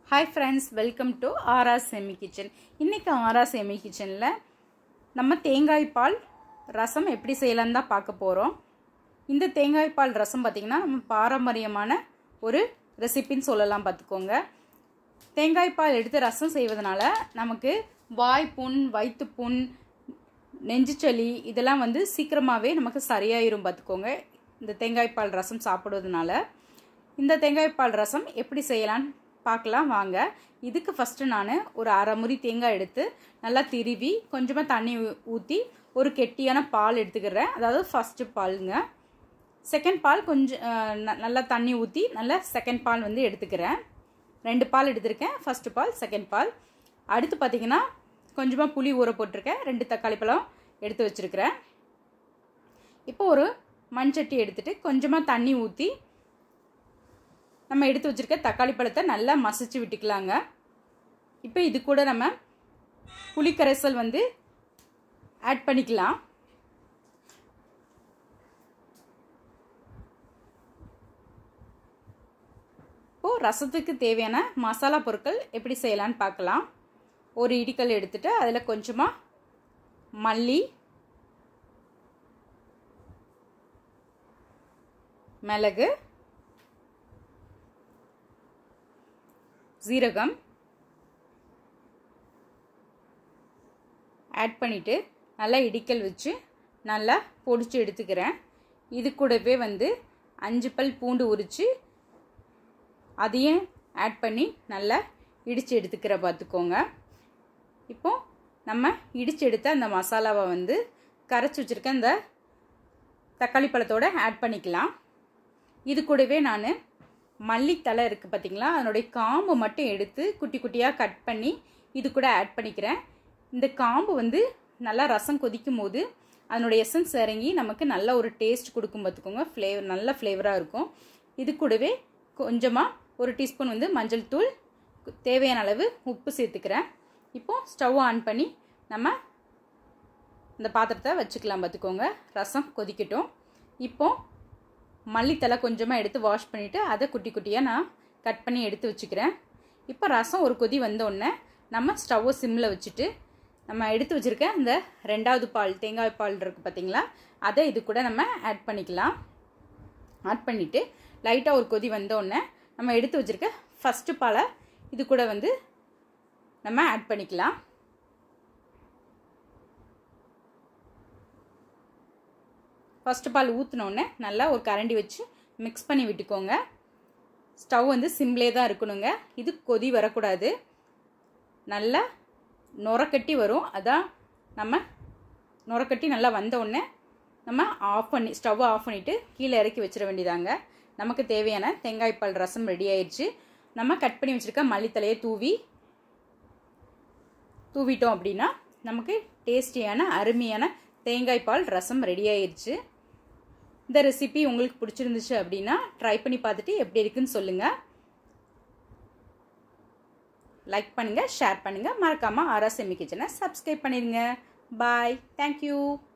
hi friends welcome to Aara Semi kitchen இன்றைக்கி Aara semi கிச்சனில் நம்ம தேங்காய் பால் ரசம் எப்படி செய்யலான்னு தான் பார்க்க போகிறோம் இந்த தேங்காய் பால் ரசம் பார்த்திங்கன்னா நம்ம பாரம்பரியமான ஒரு ரெசிபின்னு சொல்லலாம் பார்த்துக்கோங்க தேங்காய் பால் எடுத்து ரசம் செய்வதனால நமக்கு வாய் புண் வயிற்று புண் நெஞ்சுச்சளி இதெல்லாம் வந்து சீக்கிரமாகவே நமக்கு சரியாயிரும் பார்த்துக்கோங்க இந்த தேங்காய் பால் ரசம் சாப்பிடுவதனால இந்த தேங்காய் பால் ரசம் எப்படி செய்யலான்னு பார்க்கலாம் வாங்க இதுக்கு ஃபஸ்ட்டு நான் ஒரு அரை முறி தேங்காய் எடுத்து நல்லா திருவி கொஞ்சமாக தண்ணி ஊற்றி ஒரு கெட்டியான பால் எடுத்துக்கிறேன் அதாவது ஃபஸ்ட்டு பாலுங்க செகண்ட் பால் கொஞ்சம் நல்லா தண்ணி ஊற்றி நல்லா செகண்ட் பால் வந்து எடுத்துக்கிறேன் ரெண்டு பால் எடுத்திருக்கேன் ஃபஸ்ட்டு பால் செகண்ட் பால் அடுத்து பார்த்திங்கன்னா கொஞ்சமாக புளி ஊற போட்டிருக்கேன் ரெண்டு தக்காளி பழம் எடுத்து வச்சுருக்கிறேன் இப்போ ஒரு மண்சட்டி எடுத்துகிட்டு கொஞ்சமாக தண்ணி ஊற்றி நம்ம எடுத்து வச்சுருக்க தக்காளி பழத்தை நல்லா மசிச்சு விட்டுக்கலாங்க இப்போ இது கூட நம்ம புளிக்கரைசல் வந்து ஆட் பண்ணிக்கலாம் இப்போது ரசத்துக்கு தேவையான மசாலா பொருட்கள் எப்படி செய்யலான்னு பார்க்கலாம் ஒரு இடிக்கல் எடுத்துகிட்டு அதில் கொஞ்சமாக மல்லி மிளகு ஜீரகம் ஆட் பண்ணிவிட்டு நல்லா இடிக்கல் வச்சு நல்லா பொடிச்சு எடுத்துக்கிறேன் இது கூடவே வந்து அஞ்சு பல் பூண்டு உரித்து அதையும் ஆட் பண்ணி நல்லா இடித்து எடுத்துக்கிற பார்த்துக்கோங்க இப்போ நம்ம இடித்து எடுத்த அந்த மசாலாவை வந்து கரைச்சி வச்சுருக்க இந்த தக்காளி பழத்தோடு ஆட் பண்ணிக்கலாம் இது கூடவே நான் மல்லித்தலை இருக்குது பார்த்திங்களா அதனுடைய காம்பு மட்டும் எடுத்து குட்டி குட்டியாக கட் பண்ணி இது கூட ஆட் பண்ணிக்கிறேன் இந்த காம்பு வந்து நல்லா ரசம் கொதிக்கும் போது அதனுடைய எசன்ஸ் இறங்கி நமக்கு நல்ல ஒரு டேஸ்ட் கொடுக்கும் பார்த்துக்கோங்க ஃப்ளேவர் நல்ல ஃப்ளேவராக இருக்கும் இது கூடவே கொஞ்சமாக ஒரு டீஸ்பூன் வந்து மஞ்சள் தூள் தேவையான அளவு உப்பு சேர்த்துக்கிறேன் இப்போது ஸ்டவ் ஆன் பண்ணி நம்ம இந்த பாத்திரத்தை வச்சுக்கலாம் பார்த்துக்கோங்க ரசம் கொதிக்கட்டும் இப்போது மல்லித்தலை கொஞ்சமாக எடுத்து வாஷ் பண்ணிவிட்டு அதை குட்டி குட்டியாக நான் கட் பண்ணி எடுத்து வச்சுக்கிறேன் இப்போ ரசம் ஒரு கொதி வந்தோடனே நம்ம ஸ்டவ்வை சிம்மில் வச்சுட்டு நம்ம எடுத்து வச்சுருக்க இந்த ரெண்டாவது பால் தேங்காய் பால் இருக்குது பார்த்திங்களா அதை இது கூட நம்ம ஆட் பண்ணிக்கலாம் ஆட் பண்ணிவிட்டு லைட்டாக ஒரு கொதி வந்தோடனே நம்ம எடுத்து வச்சுருக்க ஃபஸ்ட்டு பாலை இது கூட வந்து நம்ம ஆட் பண்ணிக்கலாம் ஃபஸ்ட்டு பால் ஊற்றினோடனே நல்லா ஒரு கரண்டி வச்சு மிக்ஸ் பண்ணி விட்டுக்கோங்க ஸ்டவ் வந்து சிம்லே தான் இருக்கணுங்க இது கொதி வரக்கூடாது நல்லா நுரக்கட்டி வரும் அதான் நம்ம நுரக்கட்டி நல்லா வந்தோடனே நம்ம ஆஃப் பண்ணி ஸ்டவ்வை ஆஃப் பண்ணிவிட்டு கீழே இறக்கி வச்சிட வேண்டியதாங்க நமக்கு தேவையான தேங்காய் பால் ரசம் ரெடி ஆயிடுச்சு நம்ம கட் பண்ணி வச்சுருக்க மல்லித்தலையை தூவி தூவிட்டோம் அப்படின்னா நமக்கு டேஸ்டியான அருமையான தேங்காய் பால் ரசம் ரெடி ஆயிடுச்சு இந்த ரெசிபி உங்களுக்கு பிடிச்சிருந்துச்சு அப்படின்னா ட்ரை பண்ணி பார்த்துட்டு எப்படி இருக்குன்னு சொல்லுங்கள் லைக் பண்ணுங்கள் ஷேர் பண்ணுங்கள் மறக்காமல் ஆர்ஆர் செமி கிச்சனை சப்ஸ்கிரைப் பண்ணிடுங்க பாய் தேங்க்யூ